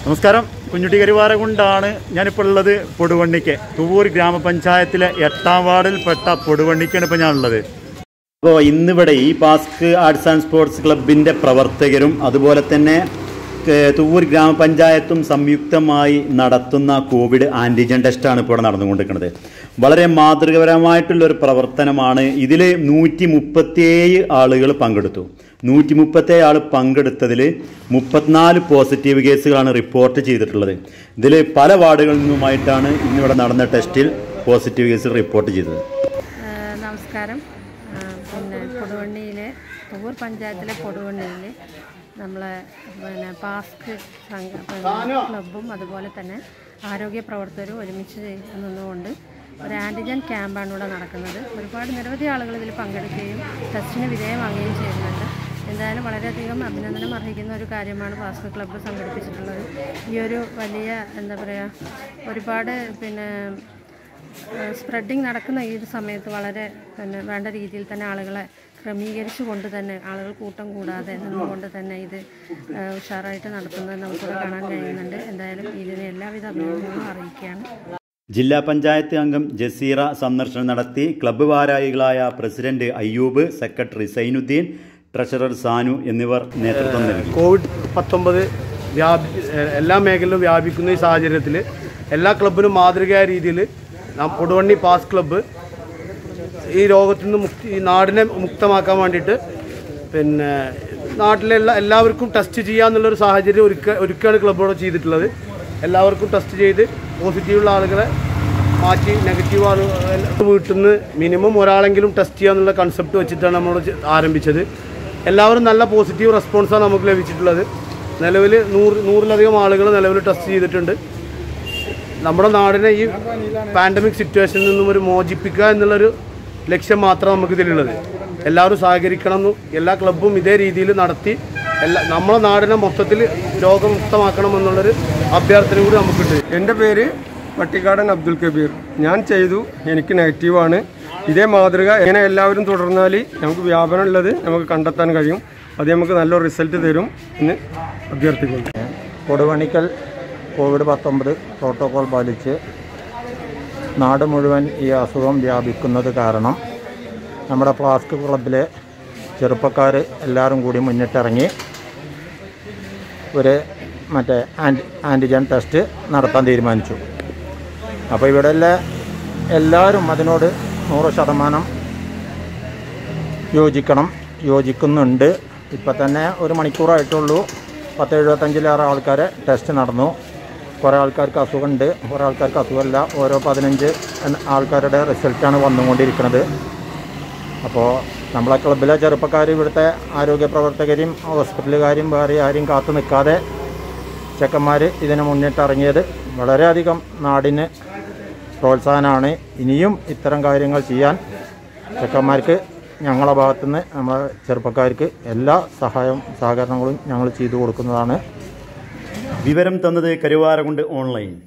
നമസ്കാരം കുഞ്ഞുട്ടി കരുവാരകൊണ്ടാണ് ഞാനിപ്പോൾ ഉള്ളത് പൊടുവണ്ണിക്ക് തുവൂർ ഗ്രാമപഞ്ചായത്തിലെ എട്ടാം വാർഡിൽപ്പെട്ട പൊടുവണ്ണിക്കാണ് ഇപ്പോൾ ഞാനുള്ളത് അപ്പോൾ ഇന്നിവിടെ ഈ പാസ്ക് ആർട്സ് ആൻഡ് സ്പോർട്സ് ക്ലബിൻ്റെ പ്രവർത്തകരും അതുപോലെ തന്നെ ഏഹ്, തുവൂർ ഗ്രാമപഞ്ചായത്തും സംയുക്തമായി നടത്തുന്ന കോവിഡ് ആൻറ്റിജൻ ടെസ്റ്റാണ് ഇപ്പോൾ ഇവിടെ നടന്നുകൊണ്ടിരിക്കുന്നത് വളരെ മാതൃകപരമായിട്ടുള്ള ഒരു പ്രവർത്തനമാണ് ഇതിൽ നൂറ്റി മുപ്പത്തിയേഴ് ആളുകൾ പങ്കെടുത്തു നൂറ്റി മുപ്പത്തേഴ് ആൾ പങ്കെടുത്തതിൽ മുപ്പത്തിനാല് പോസിറ്റീവ് കേസുകളാണ് റിപ്പോർട്ട് ചെയ്തിട്ടുള്ളത് ഇതിൽ പല വാർഡുകളിൽ നിന്നുമായിട്ടാണ് ഇന്നിവിടെ നടന്ന ടെസ്റ്റിൽ പോസിറ്റീവ് കേസുകൾ റിപ്പോർട്ട് ചെയ്തത് ആ, നമസ്കാരം ആ, പിന്നെ കൊടുവണ്ണിയിലെ തുവൂർ പഞ്ചായത്തിലെ കൊടുവണ്ണിയിൽ നമ്മളെ പിന്നെ പാസ്ക് സംഘ പിന്നെ ക്ലബും അതുപോലെ തന്നെ ആരോഗ്യ പ്രവർത്തകരും ഒരുമിച്ച് നിന്നുകൊണ്ട് ഒരു ആൻറ്റിജൻ ക്യാമ്പാണ് ഇവിടെ നടക്കുന്നത് ഒരുപാട് നിരവധി ആളുകൾ ഇതിൽ പങ്കെടുക്കുകയും ടെസ്റ്റിന് വിധേയമാവുകയും ചെയ്യുന്നുണ്ട് എന്തായാലും വളരെയധികം അഭിനന്ദനം അർഹിക്കുന്ന ഒരു കാര്യമാണ് പാസ്ക് ക്ലബ്ബ് സംഘടിപ്പിച്ചിട്ടുള്ളത് ഈ ഒരു വലിയ എന്താ പറയുക ഒരുപാട് പിന്നെ സ്പ്രെഡിങ് നടക്കുന്ന ഈ ഒരു സമയത്ത് വളരെ പിന്നെ വേണ്ട രീതിയിൽ തന്നെ ആളുകളെ ക്രമീകരിച്ചു കൊണ്ട് തന്നെ ആളുകൾ കൂട്ടം കൂടാതെ നിന്നുകൊണ്ട് തന്നെ ഇത് ആ, ഉഷാറായിട്ട് നടത്തുന്നത് നമുക്കിവിടെ കാണാൻ കഴിയുന്നുണ്ട് എന്തായാലും ഇതിന് എല്ലാവിധ അഭിനന്ദനങ്ങളും അറിയിക്കുകയാണ് ജില്ലാ പഞ്ചായത്ത് അംഗം ജസീറ സന്ദർശനം നടത്തി ക്ലബ്ബ് ഭാരവാഹികളായ president Ayyub secretary Sainuddin treasurer Sanu എന്നിവർ നേതൃത്വം നൽകി കോവിഡ് പത്തൊമ്പത് വ്യാപി ഏഹ് എല്ലാ മേഖലയിലും വ്യാപിക്കുന്ന ഈ സാഹചര്യത്തിൽ എല്ലാ ക്ലബിനും മാതൃകയായ രീതിയിൽ നാം കൊടുവണ്ണി പാസ് ക്ലബ്ബ് ഈ രോഗത്തിൽ നിന്ന് മുക്തി ഈ നാടിനെ മുക്തമാക്കാൻ വേണ്ടിയിട്ട് പിന്നെ നാട്ടിലെല്ലാ എല്ലാവർക്കും ടെസ്റ്റ് ചെയ്യാന്നുള്ളൊരു സാഹചര്യം ഒരുക്ക ഒരുക്കാണ് ക്ലബ്ബോട് ചെയ്തിട്ടുള്ളത് എല്ലാവർക്കും ടെസ്റ്റ് ചെയ്ത് പോസിറ്റീവുള്ള ആളുകളെ മാറ്റി നെഗറ്റീവ് ആളുകൾ വീട്ടിൽ നിന്ന് മിനിമം ഒരാളെങ്കിലും ടെസ്റ്റ് ചെയ്യാന്നുള്ള കൺസെപ്റ്റ് വെച്ചിട്ടാണ് നമ്മൾ ചെ- ആരംഭിച്ചത് എല്ലാവരും നല്ല പോസിറ്റീവ് റെസ്പോൺസാണ് നമുക്ക് ലഭിച്ചിട്ടുള്ളത് നിലവിൽ നൂറ് നൂറിലധികം ആളുകൾ നിലവിൽ ടെസ്റ്റ് ചെയ്തിട്ടുണ്ട് നമ്മുടെ നാടിനെ ഈ പാൻഡമിക് സിറ്റുവേഷനിൽ നിന്നും ഒരു മോചിപ്പിക്കുക എന്നുള്ളൊരു ലക്ഷ്യം മാത്രം നമുക്ക് ഇതിലുള്ളത് എല്ലാവരും സഹകരിക്കണം എന്നും എല്ലാ ക്ലബ്ബും ഇതേ രീതിയിൽ നടത്തി എല്ലാ നമ്മളെ നാടിനെ മൊത്തത്തിൽ രോഗമുക്തമാക്കണം എന്നുള്ളൊരു അഭ്യർത്ഥന കൂടി നമുക്കുണ്ട് എൻ്റെ പേര് പട്ടിക്കാടൻ അബ്ദുൽ കബീർ ഞാൻ ചെയ്തു എനിക്ക് നെഗറ്റീവാണ് ഇതേ മാതൃക എങ്ങനെ എല്ലാവരും തുടർന്നാൽ നമുക്ക് വ്യാപനം ഉള്ളത് നമുക്ക് കണ്ടെത്താൻ കഴിയും അത് നമുക്ക് നല്ലൊരു റിസൾട്ട് തരും എന്ന് അഭ്യർത്ഥിക്കുന്നു കൊടുവണിക്കൽ കോവിഡ് പത്തൊമ്പത് പ്രോട്ടോകോൾ പാലിച്ച് നാട് മുഴുവൻ ഈ അസുഖം വ്യാപിക്കുന്നത് കാരണം നമ്മുടെ ഫ്ലാസ്ക് ക്ലബിലെ ചെറുപ്പക്കാർ എല്ലാവരും കൂടി മുന്നിട്ടിറങ്ങി ഒരു മറ്റേ ആൻറ്റി ആൻറ്റിജൻ ടെസ്റ്റ് നടത്താൻ തീരുമാനിച്ചു അപ്പോൾ ഇവിടെ എല്ലാവരും അതിനോട് നൂറ് ശതമാനം യോജിക്കണം യോജിക്കുന്നുണ്ട് ഇപ്പം തന്നെ ഒരു മണിക്കൂറായിട്ടുള്ളൂ പത്ത് എഴുപത്തഞ്ചിലേറെ ആൾക്കാരെ ടെസ്റ്റ് നടന്നു കുറേ ആൾക്കാർക്ക് അസുഖമുണ്ട് കുറേ ആൾക്കാർക്ക് അസുഖമില്ല ഓരോ പതിനഞ്ച് എന്ന ആൾക്കാരുടെ റിസൾട്ടാണ് വന്നുകൊണ്ടിരിക്കുന്നത് അപ്പോൾ നമ്മളെ ക്ലബിലെ ചെറുപ്പക്കാർ ഇവിടുത്തെ ആരോഗ്യ പ്രവർത്തകരെയും ഹോസ്പിറ്റലുകാരും വേറെ ആരും കാത്തു നിൽക്കാതെ ചെക്കന്മാർ ഇതിന് മുന്നിട്ടിറങ്ങിയത് വളരെയധികം നാടിന് പ്രോത്സാഹനമാണ് ഇനിയും ഇത്തരം കാര്യങ്ങൾ ചെയ്യാൻ ചെക്കന്മാർക്ക് ഞങ്ങളെ ഭാഗത്തുനിന്ന് നമ്മളെ ചെറുപ്പക്കാർക്ക് എല്ലാ സഹായവും സഹകരണങ്ങളും ഞങ്ങൾ ചെയ്തു കൊടുക്കുന്നതാണ് വിവരം തന്നത് കരുവാരകുണ്ട് ഓൺലൈൻ